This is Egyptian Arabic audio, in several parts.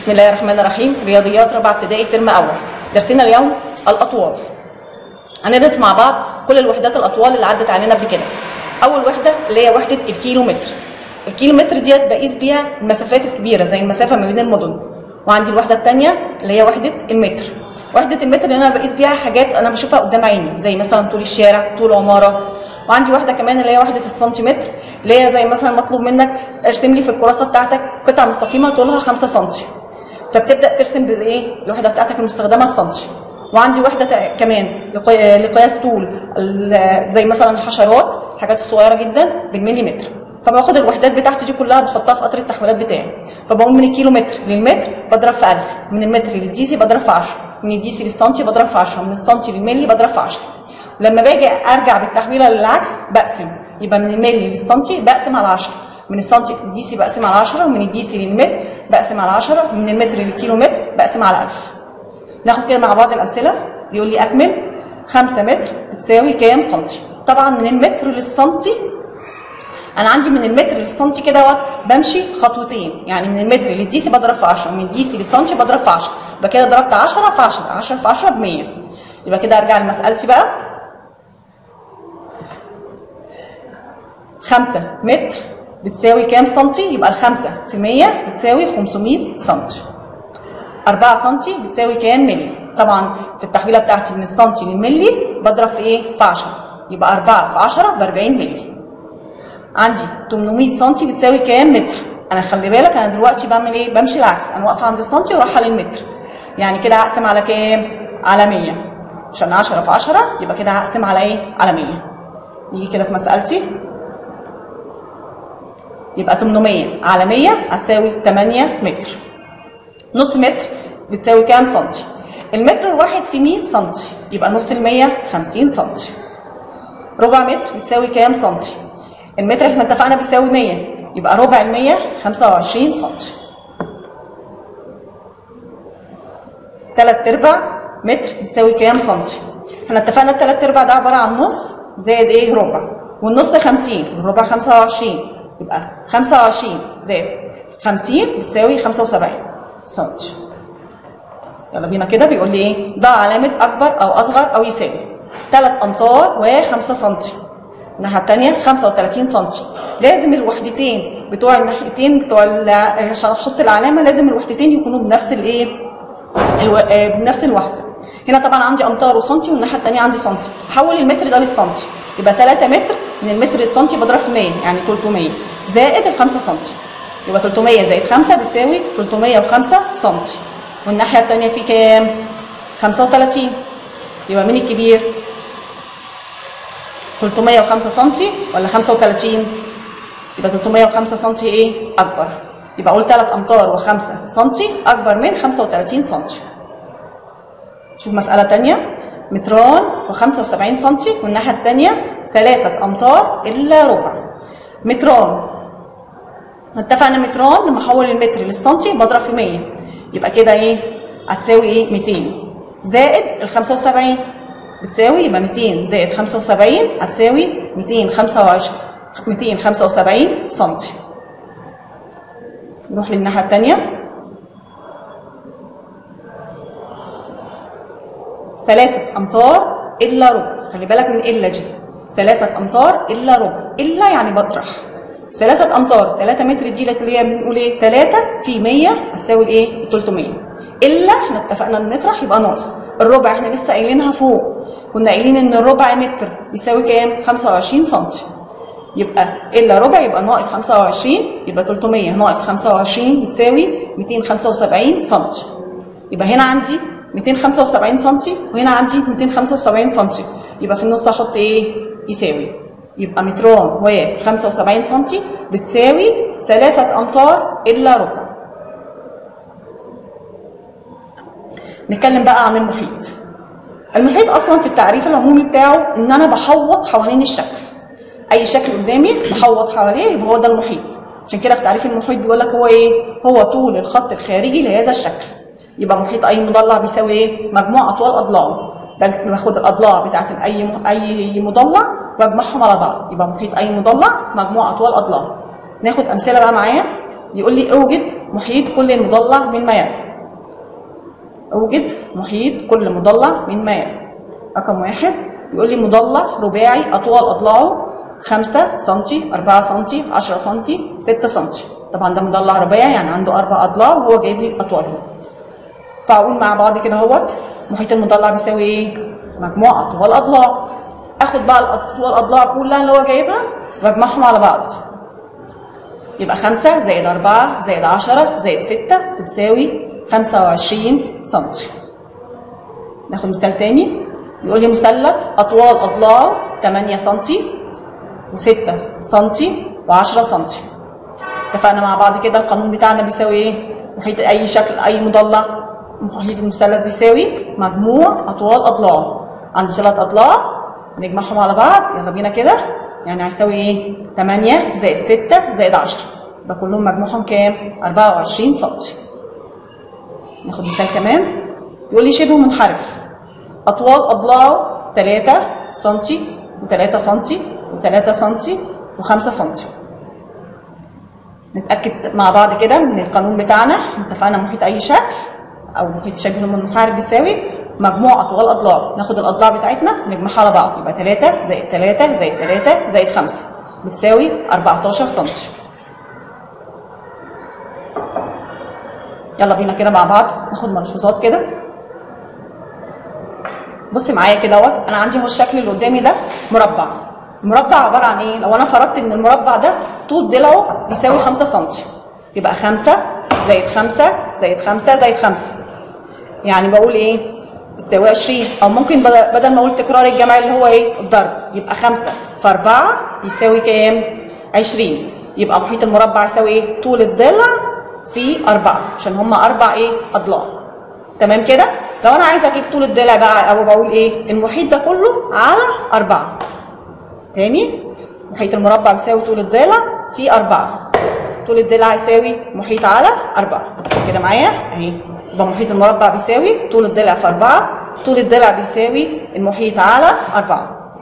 بسم الله الرحمن الرحيم رياضيات رابعه ابتدائي ترم اول درسنا اليوم الاطوال هندرس مع بعض كل الوحدات الاطوال اللي عدت علينا قبل كده اول وحده اللي هي وحده الكيلو متر الكيلو متر ديت بقيس بيها المسافات الكبيره زي المسافه ما بين المدن وعندي الوحده الثانيه اللي هي وحده المتر وحده المتر اللي انا بقيس بيها حاجات انا بشوفها قدام عيني زي مثلا طول الشارع طول عماره وعندي واحده كمان اللي هي وحده السنتيمتر اللي هي زي مثلا مطلوب منك ارسم لي في الكراسه بتاعتك قطعه مستقيمه طولها 5 سم فبتبدا ترسم بالايه الوحده بتاعتك المستخدمه السنتي وعندي وحده تع- كمان لقي- لقياس طول ال- زي مثلا الحشرات الحاجات الصغيره جدا بالمليمتر فباخد الوحدات بتاعتي دي كلها بحطها في قطر التحويلات بتاعي فبقول من الكيلو متر للمتر بضرب في 1000 من المتر للديسي بضرب في 10 من الديسي للسنتي بضرب في 10 من السنتي للملي بضرب في 10 لما باجي ارجع بالتحويله للعكس بقسم يبقى من الملي للسنتي بقسم على 10 من السنتي للديسي بقسم على 10 ومن الديسي للمتر بقسم على 10 من المتر للكيلو متر بقسم على 1000 ناخد كده مع بعض الامثله بيقول لي اكمل 5 متر بتساوي كام سنتي طبعا من المتر للسنتي انا عندي من المتر للسنتي كده وقت بمشي خطوتين يعني من المتر للديسي بضرب في 10 من الديسي للسنتي بضرب في 10 يبقى كده ضربت 10 في 10 10 في 10 ب 100 يبقى كده ارجع لمسالتي بقى 5 متر بتساوي كام سنتي يبقى الخمسة في 100 بتساوي 500 سنتي 4 سنتي بتساوي كام ملي طبعا في التحويله بتاعتي من السنتي للملي بضرب في ايه في 10 يبقى 4 في 10 ب 40 ملي عندي 800 سنتي بتساوي كام متر انا خلي بالك انا دلوقتي بعمل ايه بمشي العكس انا واقفه عند السنتي ورايحه للمتر يعني كده هقسم على كام على 100 عشان 10 في 10 يبقى كده هقسم على ايه على 100 يجي كده في مسألتي يبقى 800 على 100 هتساوي 8 متر نص متر بتساوي كام سنتي المتر الواحد في 100 سنتي يبقى نص ال 100 50 سنتي ربع متر بتساوي كام سنتي المتر احنا اتفقنا بيساوي 100 يبقى ربع ال 100 25 سنتي تلات ارباع متر بتساوي كام سنتي احنا اتفقنا التلات ارباع ده عباره عن نص زائد ايه ربع والنص 50 والربع 25 يبقى 25 زائد 50 بتساوي 75 سنتي يلا بينا كده بيقول لي ايه ضع علامه اكبر او اصغر او يساوي 3 امتار و5 سنتي الناحيه الثانيه 35 سنتي لازم الوحدتين بتوع الناحيتين بتوع ال- عشان احط العلامه لازم الوحدتين يكونوا بنفس الايه الو... آه، بنفس الوحده هنا طبعا عندي امتار وسنتي والناحيه الثانيه عندي سنتي احول المتر ده للسنتي يبقى 3 متر من المتر للسنتي بضرب في 100 يعني 300 زائد ال 5 سنتي يبقى 300 زائد 5 بتساوي 305 سنتي والناحيه الثانيه في كام 35 يبقى مين الكبير 305 سنتي ولا 35 يبقى 305 سنتي ايه اكبر يبقى اقول 3 امتار و5 سنتي اكبر من 35 سنتي شوف مسألة تانية متران و75 سنتي والناحية التانية ثلاثة أمتار إلا ربع متران اتفقنا متران لما احول المتر للسنتي بضرب في 100 يبقى كده ايه هتساوي ايه 200 زائد ال 75 بتساوي يبقى 200 زائد 75 هتساوي 225 275 سنتي نروح للناحية التانية ثلاثة أمتار إلا ربع خلي بالك من إلا دي ثلاثة أمتار إلا ربع إلا يعني بطرح ثلاثة أمتار 3 متر دي اللي هي بنقول إيه 3 في 100 هتساوي الإيه 300 إلا إحنا اتفقنا إن نطرح يبقى ناقص الربع إحنا لسه قايلينها فوق كنا قايلين إن الربع متر بيساوي كام 25 سنتي يبقى إلا ربع يبقى ناقص 25 يبقى 300 ناقص 25 بتساوي 275 سنتي يبقى هنا عندي 275 سنتي وهنا عندي 275 سنتي يبقى في النص احط ايه يساوي يبقى متران و75 سنتي بتساوي 3 امتار الا ربع نتكلم بقى عن المحيط المحيط اصلا في التعريف العمومي بتاعه ان انا بحوط حوالين الشكل اي شكل قدامي بحوط حواليه يبقى هو ده المحيط عشان كده في تعريف المحيط بيقول لك هو ايه هو طول الخط الخارجي لهذا الشكل يبقى محيط اي مضلع بيساوي ايه مجموع اطوال اضلاعه باخد الاضلاع بتاعت اي اي مضلع واجمعهم على بعض يبقى محيط اي مضلع مجموع اطوال اضلاعه ناخد امثله بقى معايا يقول لي اوجد محيط كل مضلع من ما يلي اوجد محيط كل مضلع من ما يلي رقم واحد بيقول لي مضلع رباعي اطوال اضلاعه 5 سم 4 سم 10 سم 6 سم طبعا ده مضلع رباعي يعني عنده اربع اضلاع وهو جايب لي اطوالهم فاقول مع بعض كده اهوت محيط المضلع بيساوي ايه؟ مجموع اطوال اضلاع اخد بقى اطوال الاضلاع كلها اللي هو جايبها واجمعهم على بعض يبقى 5 زائد 4 زائد 10 زائد 6 بتساوي 25 سم ناخد مثال تاني بيقول لي مثلث اطوال اضلاعه 8 سم و6 سم و10 سم اتفقنا مع بعض كده القانون بتاعنا بيساوي ايه؟ محيط اي شكل اي مضلع محيط المثلث بيساوي مجموع اطوال اضلاعه عندي ثلاث اضلاع نجمعهم على بعض يلا بينا كده يعني هيساوي ايه 8 زائد 6 زائد 10 يبقى كلهم مجموعهم كام 24 سم ناخد مثال كمان يقول لي شبه منحرف اطوال اضلاعه 3 سم و3 سم و3 سم و5 سم نتاكد مع بعض كده من القانون بتاعنا اتفقنا محيط اي شكل او محيط شبه منحرف بيساوي مجموع اطوال اضلاع ناخد الاضلاع بتاعتنا نجمعها على بعض يبقى 3 زائد 3 زائد 3 زائد 5 بتساوي 14 سم يلا بينا كده مع بعض ناخد ملحوظات كده بصي معايا كده اهوت انا عندي هو الشكل اللي قدامي ده مربع المربع عباره عن ايه لو انا فرضت ان المربع ده طول ضلعه بيساوي 5 سم يبقى 5 زائد 5 زائد 5 زائد 5 يعني بقول ايه يساوي 20 او ممكن بدل ما اقول تكرار الجمع اللي هو ايه الضرب يبقى 5 في 4 يساوي كام 20 يبقى محيط المربع يساوي ايه طول الضلع في 4 عشان هم اربع ايه اضلاع تمام كده لو انا عايزه اجيب طول الضلع بقى او بقول ايه المحيط ده كله على 4 تاني محيط المربع بيساوي طول الضلع في 4 طول الضلع يساوي محيط على 4 كده معايا اهي يبقى محيط المربع بيساوي طول الضلع في 4 طول الضلع بيساوي المحيط على 4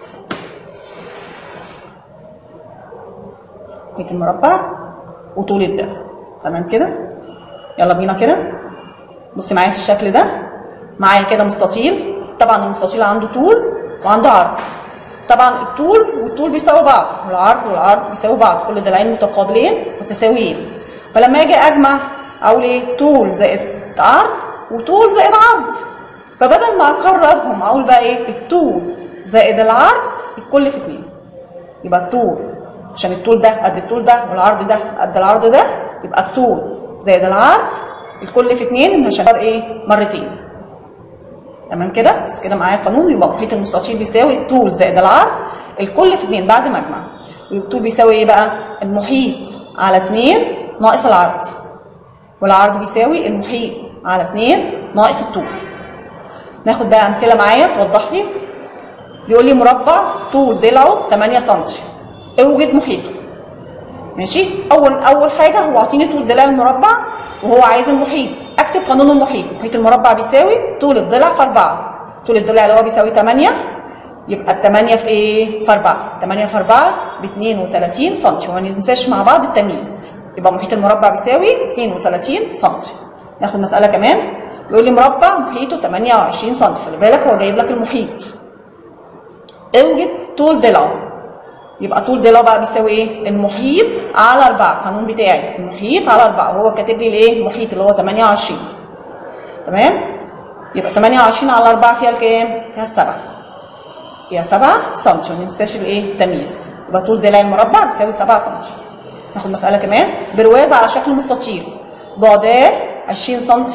محيط المربع وطول الضلع تمام كده يلا بينا كده بصي معايا في الشكل ده معايا كده مستطيل طبعا المستطيل عنده طول وعنده عرض طبعا الطول والطول بيساووا بعض والعرض والعرض بيساووا بعض كل ضلعين متقابلين متساويين فلما اجي اجمع اقول ايه طول زائد عرض وطول زائد عرض فبدل ما اقربهم اقول بقى ايه الطول زائد العرض الكل في اتنين يبقى الطول عشان الطول ده قد الطول ده والعرض ده قد العرض ده يبقى الطول زائد العرض الكل في اتنين عشان ايه مرتين تمام كده بس كده معايا قانون يبقى محيط المستطيل بيساوي الطول زائد العرض الكل في اتنين بعد ما اجمع الطول بيساوي ايه بقى المحيط على اتنين ناقص العرض والعرض بيساوي المحيط على اتنين ناقص الطول ناخد بقى امثله معايا توضح لي بيقول لي مربع طول ضلعه 8 سم اوجد محيطه ماشي اول اول حاجه هو عاطيني طول ضلع المربع وهو عايز المحيط اكتب قانون المحيط محيط المربع بيساوي طول الضلع في 4 طول الضلع اللي هو بيساوي 8 يبقى ال 8 في ايه؟ في 4 8 في 4 ب 32 سم وما ننساش مع بعض التمييز يبقى محيط المربع بيساوي 32 سم ناخد مساله كمان يقول لي مربع محيطه 28 سم خلي بالك هو جايب لك المحيط اوجد طول ضلعه يبقى طول ضلعه بقى بيساوي ايه؟ المحيط على 4 القانون بتاعي المحيط على 4 وهو كاتب لي الايه؟ المحيط اللي هو 28 تمام؟ يبقى 28 على 4 فيها الكام؟ فيها السبعة فيها 7 سم ما ننساش الايه؟ التمييز يبقى طول ضلع المربع بيساوي 7 سم ناخد مسألة كمان برواز على شكل مستطيل بعداه 20 سم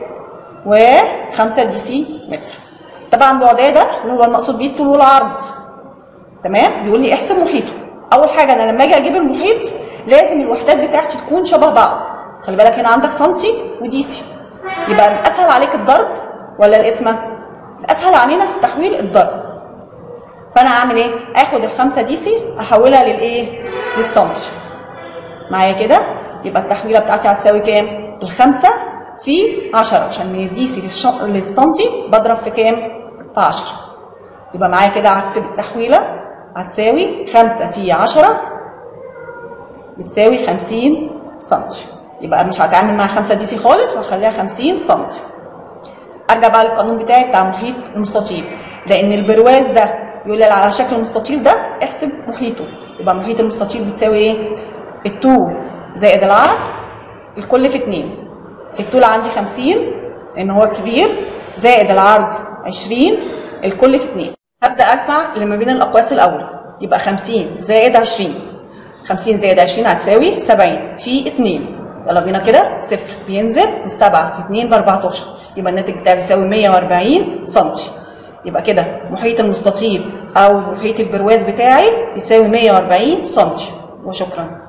و5 دي سي متر طبعا بعداه ده اللي هو المقصود بيه الطول والعرض تمام بيقول لي احسب محيطه اول حاجه انا لما اجي اجيب المحيط لازم الوحدات بتاعتي تكون شبه بعض خلي بالك هنا عندك سنتي وديسي يبقى الاسهل عليك الضرب ولا القسمه الاسهل علينا في التحويل الضرب فانا اعمل ايه اخد الخمسة ديسي احولها للايه للسنتي معايا كده يبقى التحويله بتاعتي هتساوي كام الخمسة في 10 عشان من الديسي للش- للسنتي بضرب في كام في 10 يبقى معايا كده هكتب التحويله هتساوي 5 في 10 بتساوي 50 سم يبقى مش هتعامل مع 5 دي سي خالص وهخليها 50 سم ارجع بقى للقانون بتاعي بتاع محيط المستطيل لان البرواز ده يقول لي على شكل المستطيل ده احسب محيطه يبقى محيط المستطيل بتساوي ايه الطول زائد العرض الكل في 2 الطول عندي 50 لان هو كبير زائد العرض 20 الكل في 2 هبدا اجمع اللي ما بين الاقواس الاول يبقى 50 زائد 20 50 زائد 20 هتساوي 70 في 2 يلا بينا كده صفر بينزل من 7 في 2 ب 14 يبقى الناتج بتاعي بيساوي 140 سم يبقى كده محيط المستطيل او محيط البرواز بتاعي بيساوي 140 سم وشكرا